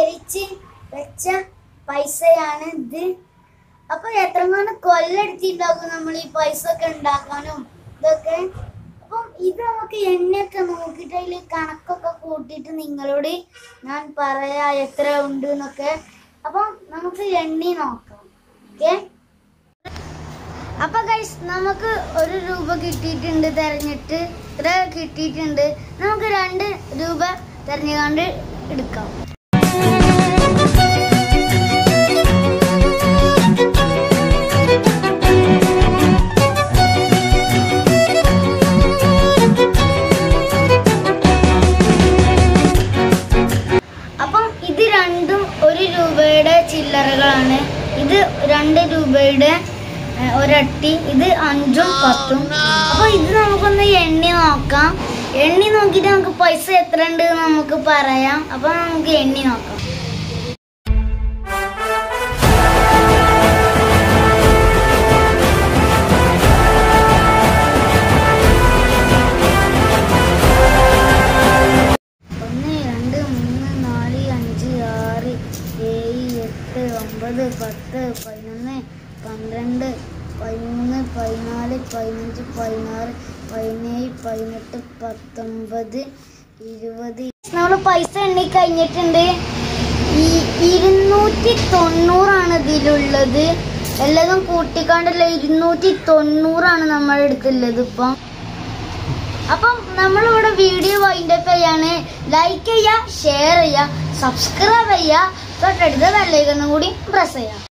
ശേഖരിച്ച് വെച്ച പൈസയാണ് ഇത് അപ്പൊ എത്രങ്ങാനും കൊല്ലെടുത്തിണ്ടാകും നമ്മൾ ഈ പൈസ ഒക്കെ ഉണ്ടാക്കാനും ഇതൊക്കെ അപ്പം ഇത് നമുക്ക് എണ്ണയൊക്കെ നോക്കിയിട്ട് അതിൽ കണക്കൊക്കെ കൂട്ടിയിട്ട് നിങ്ങളോട് ഞാൻ പറയാ എത്ര ഉണ്ട് എന്നൊക്കെ അപ്പം നമുക്ക് എണ്ണി നോക്കാം ഓക്കെ അപ്പൊ ഗൈസ് നമുക്ക് ഒരു രൂപ കിട്ടിയിട്ടുണ്ട് തെരഞ്ഞിട്ട് ഇത്ര കിട്ടിയിട്ടുണ്ട് നമുക്ക് രണ്ട് രൂപ തെരഞ്ഞുകൊണ്ട് എടുക്കാം അപ്പം ഇത് രണ്ടും ഒരു രൂപയുടെ ചില്ലറകളാണ് ഇത് രണ്ട് രൂപയുടെ ഏഹ്, ഒരട്ടി ഇത് അഞ്ചും പത്തും അപ്പൊ ഇത് നമുക്കൊന്ന് എണ്ണി നോക്കാം എണ്ണി നോക്കിയിട്ട് നമുക്ക് പൈസ എത്ര ഉണ്ട് എന്ന് നമുക്ക് പറയാം അപ്പൊ നമുക്ക് എണ്ണി നോക്കാം ഒന്ന് രണ്ട് മൂന്ന് നാല് അഞ്ച് ആറ് ഏഴ് എട്ട് ഒമ്പത് പത്ത് പതിനൊന്ന് പന്ത്രണ്ട് പതിമൂന്ന് പതിനാല് പതിനഞ്ച് പതിനാറ് പതിനേഴ് പതിനെട്ട് പത്തൊമ്പത് ഇരുപത് നമ്മൾ പൈസ എണ്ണി കഴിഞ്ഞിട്ടുണ്ട് ഈ ഇരുന്നൂറ്റി തൊണ്ണൂറാണ് ഇതിലുള്ളത് എല്ലാതും കൂട്ടിക്കാണ്ടല്ല ഇരുന്നൂറ്റി തൊണ്ണൂറാണ് നമ്മുടെ അടുത്തുള്ളത് ഇപ്പം അപ്പം നമ്മളിവിടെ വീഡിയോ വൈൻഡപ്പ് ചെയ്യാണ് ലൈക്ക് ചെയ്യുക ഷെയർ ചെയ്യുക സബ്സ്ക്രൈബ് ചെയ്യുക തൊട്ടടുത്ത ബെല്ലൈക്കണും കൂടി പ്രസ് ചെയ്യുക